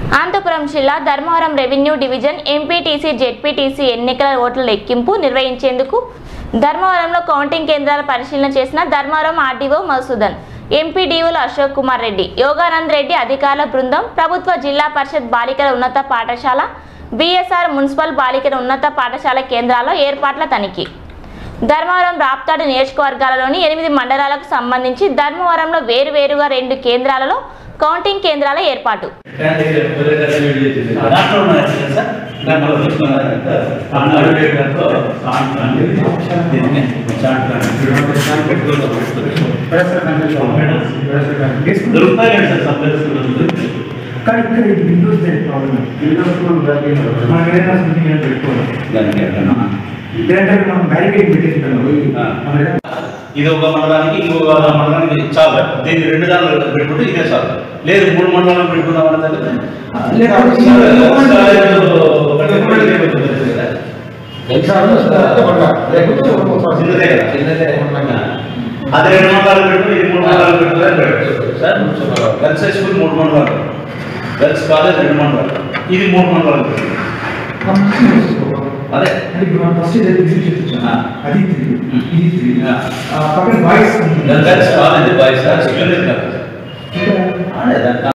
అనంతపురం జిల్లా Dharmavaram revenue division MPTC ZPTC ఎన్నికల ఓట్ల లెక్కింపు నిర్వహించేందుకు ధర్మవరంలో కౌంటింగ్ కేంద్రాల పరిశీలన చేసిన ధర్మవరం ఆర్డీఓ మధుసూదన్ ఎంపీడీఓలు అశోక్ కుమార్ రెడ్డి యోగానంద్ రెడ్డి అధికారుల బృందం ప్రభుత్వ జిల్లా పరిషత్ బాలికల ఉన్నత పాఠశాల బీఎస్ఆర్ మున్సిపల్ బాలికల ఉన్నత పాఠశాల కేంద్రాల్లో ఏర్పాట్ల తనిఖీ ధర్మవరం రాప్తాడు నియోజకవర్గాలలోని ఎనిమిది మండలాలకు సంబంధించి ధర్మవరంలో వేరువేరుగా రెండు కేంద్రాలలో కౌంటింగ్ కేంద్రాల ఏర్పాటు దాంట్లో ఉన్నాయి సార్ దాంట్లో చూసుకున్నారు దొరుకుతాయి సార్ సబ్జెక్ట్స్ కానీ ఇక్కడ విండోస్ ప్రాబ్లం విండోస్ మనం ఏదైనా సంథింగ్ ఏమైనా పెట్టుకోవాలి దానికి ఎట్లనా? లేదంటే మనం బ్యారికేడ్ పెట్టేసుకుంటాం ఆ. మన ఏదైనా ఇది ఒక మండలానికి ఇంకొక మండలానికి చాలు దీన్ని రెండు దాంట్లో పెట్టుకుంటే ఇదే చాలు లేదు మూడు మండలాలు పెట్టుకుందాం అంటే చిన్నదే కదా అది రెండు మండలాలు పెట్టు ఇది మూడు మండలాలు పెట్టు అని పెట్టు సార్ గర్ల్స్ హై స్కూల్ మూడు మండలాలు గర్ల్స్ కాలేజ్ రెండు మండలాలు ఇది మూడు మండలాలు పెట్టు. అదే అంటే ఇప్పుడు మనం ఫస్ట్ ఏదైతే విజిట్ చేస్తున్నాం ఆ. అది త్రీ ఉమ్. ఇది త్రీ ఆ. పక్కన boys girls college boys school అదే దాంట్లో